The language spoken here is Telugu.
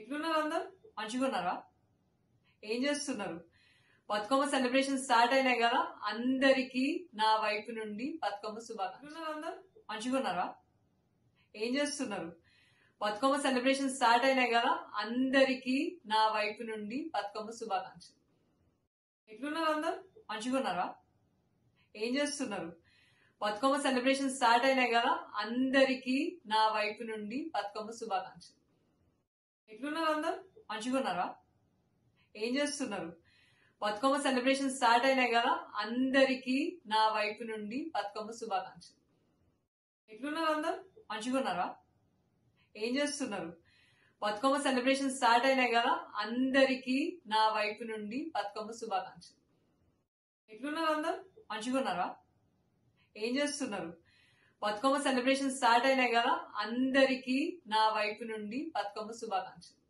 ఎట్లున్నారు అందరు మంచిగా ఉన్నారా ఏం చేస్తున్నారు బతుకమ్మ సెలబ్రేషన్ స్టార్ట్ అయినాయి కదా అందరికి నా వైపు నుండి బతుకమ్మ శుభాకాంక్షలు అందరు మంచిగా ఉన్నారా ఏం చేస్తున్నారు బతుకమ్మ సెలబ్రేషన్ స్టార్ట్ అయినాయి కదా అందరికి నా వైపు నుండి బతుకమ్మ శుభాకాంక్షలు ఎట్లున్నారు అందరు మంచిగా ఉన్నారా ఏం చేస్తున్నారు బతుకమ్మ సెలబ్రేషన్ స్టార్ట్ అయినాయి కదా అందరికి నా వైపు నుండి బతుకమ్మ శుభాకాంక్షలు ఎట్లున్నారు అందరు మంచిగా ఉన్నారా ఏం చేస్తున్నారు బతుకమ్మ సెలబ్రేషన్ స్టార్ట్ అయినాయి కదా అందరికి నా వైపు నుండి బతుకమ్మ శుభాకాంక్షలు ఎట్లున్నారు అందరు మంచిగా ఉన్నారా ఏం చేస్తున్నారు బతుకమ్మ సెలబ్రేషన్ స్టార్ట్ అయినాయి కదా అందరికి నా వైపు నుండి బతుకమ్మ శుభాకాంక్షలు ఎట్లున్నారు అందరు మంచిగా ఉన్నారా ఏం చేస్తున్నారు బతుకమ్మ సెలబ్రేషన్ స్టార్ట్ అయినాయి కదా అందరికి నా వైపు నుండి బతుకమ్మ శుభాకాంక్షలు